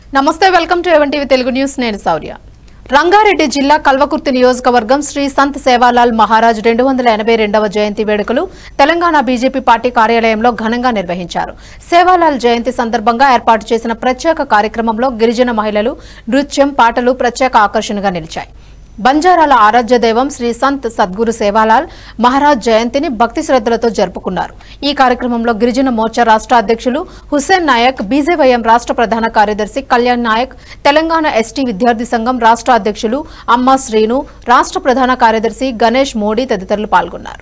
నమస్తే welcome to even TV Telugu news నేను సౌర్య రంగారెడ్డి జిల్లా కల్వకుర్తి నియోజకవర్గం శ్రీ సంత్ సేవాలాల్ మహారాజ్ రెండు వందల ఎనభై రెండవ జయంతి వేడుకలు తెలంగాణ బీజేపీ పార్టీ కార్యాలయంలో ఘనంగా నిర్వహించారు సేవాలాల్ జయంతి సందర్భంగా ఏర్పాటు చేసిన ప్రత్యేక కార్యక్రమంలో గిరిజన మహిళలు నృత్యం పాటలు ప్రత్యేక ఆకర్షణగా నిలిచాయి బంజారాల ఆరాధ్య దైవం శ్రీ సంత్ సద్గురు సేవాలాల్ మహారాజ్ జయంతిని భక్తి శ్రద్ధలతో జరుపుకున్నారు ఈ కార్యక్రమంలో గిరిజన మోర్చా రాష్ట్ర అధ్యక్షులు హుస్సేన్ నాయక్ బీజేవైఎం రాష్ట్ర ప్రధాన కార్యదర్శి కళ్యాణ్ నాయక్ తెలంగాణ ఎస్టీ విద్యార్థి సంఘం రాష్ట్ర అధ్యక్షులు అమ్మ శ్రీను రాష్ట్ర ప్రధాన కార్యదర్శి గణేష్ మోడీ తదితరులు పాల్గొన్నారు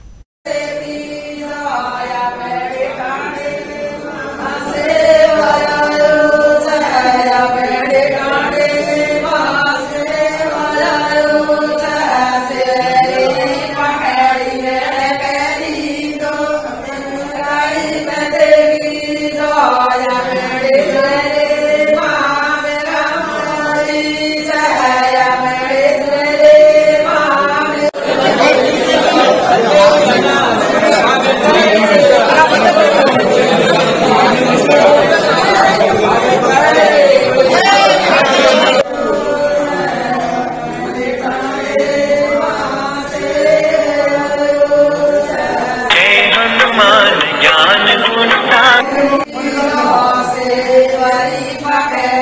जय हनुमान ज्ञान गुण सागर